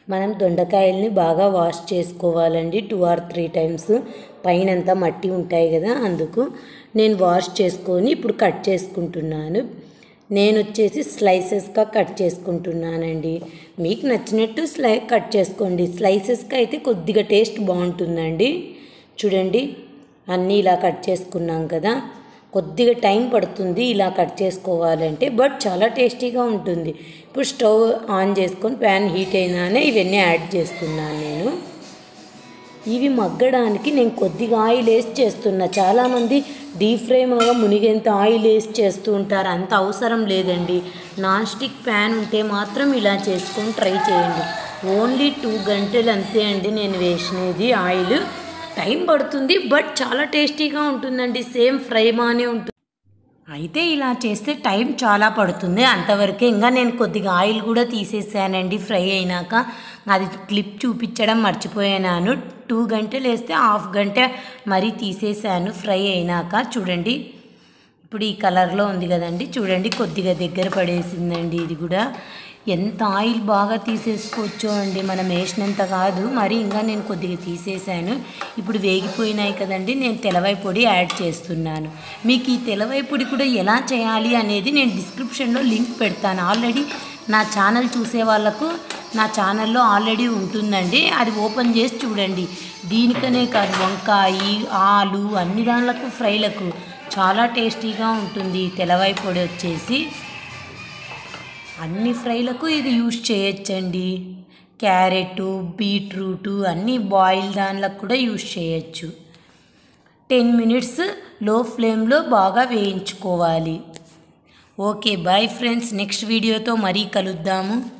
మనం దొండకాయల్ని బాగా వాష్ చేసుకోవాలండి టూ ఆర్ త్రీ టైమ్స్ పైనంతా మట్టి ఉంటాయి కదా అందుకు నేను వాష్ చేసుకొని ఇప్పుడు కట్ చేసుకుంటున్నాను నేను వచ్చేసి స్లైసెస్గా కట్ చేసుకుంటున్నానండి మీకు నచ్చినట్టు స్లై కట్ చేసుకోండి స్లైసెస్గా అయితే కొద్దిగా టేస్ట్ బాగుంటుందండి చూడండి అన్నీ ఇలా కట్ చేసుకున్నాం కదా కొద్దిగా టైం పడుతుంది ఇలా కట్ చేసుకోవాలంటే బట్ చాలా టేస్టీగా ఉంటుంది ఇప్పుడు స్టవ్ ఆన్ చేసుకొని ప్యాన్ హీట్ అయినానే ఇవన్నీ యాడ్ చేస్తున్నాను నేను ఇవి మగ్గడానికి నేను కొద్దిగా ఆయిల్ వేసి చేస్తున్నా చాలామంది డీప్ ఫ్రై మగా మునిగేంత ఆయిల్ వేసి చేస్తూ ఉంటారు అంత అవసరం లేదండి నాన్ స్టిక్ ప్యాన్ ఉంటే మాత్రం ఇలా చేసుకొని ట్రై చేయండి ఓన్లీ టూ గంటలు అంతే అండి నేను వేసినది ఆయిల్ టైం పడుతుంది బట్ చాలా టేస్టీగా ఉంటుందండి సేమ్ ఫ్రై మానే ఉంటుంది అయితే ఇలా చేస్తే టైం చాలా పడుతుంది అంతవరకే ఇంకా నేను కొద్దిగా ఆయిల్ కూడా తీసేసానండి ఫ్రై అయినాక అది క్లిప్ చూపించడం మర్చిపోయాను టూ గంటలు వేస్తే హాఫ్ గంట మరీ తీసేసాను ఫ్రై అయినాక చూడండి ఇప్పుడు ఈ కలర్లో ఉంది కదండి చూడండి కొద్దిగా దగ్గర పడేసిందండి ఇది కూడా ఎంత ఆయిల్ బాగా తీసేసుకోవచ్చో అండి మనం వేసినంత కాదు మరి ఇంకా నేను కొద్దిగా తీసేసాను ఇప్పుడు వేగిపోయినాయి కదండి నేను తెలవై పొడి యాడ్ చేస్తున్నాను మీకు ఈ తెలవై పొడి కూడా ఎలా చేయాలి అనేది నేను డిస్క్రిప్షన్లో లింక్ పెడతాను ఆల్రెడీ నా ఛానల్ చూసే వాళ్ళకు నా ఛానల్లో ఆల్రెడీ ఉంటుందండి అది ఓపెన్ చేసి చూడండి దీనికనే కాదు వంకాయ ఆలు అన్ని దానిలకు ఫ్రైలకు చాలా టేస్టీగా ఉంటుంది తెలవై పొడి వచ్చేసి అన్ని ఫ్రైలకు ఇది యూజ్ చేయొచ్చండి క్యారెట్ బీట్రూటు అన్ని బాయిల్ దానిలకు కూడా యూజ్ చేయొచ్చు టెన్ మినిట్స్ లో ఫ్లేమ్లో బాగా వేయించుకోవాలి ఓకే బాయ్ ఫ్రెండ్స్ నెక్స్ట్ వీడియోతో మరీ కలుద్దాము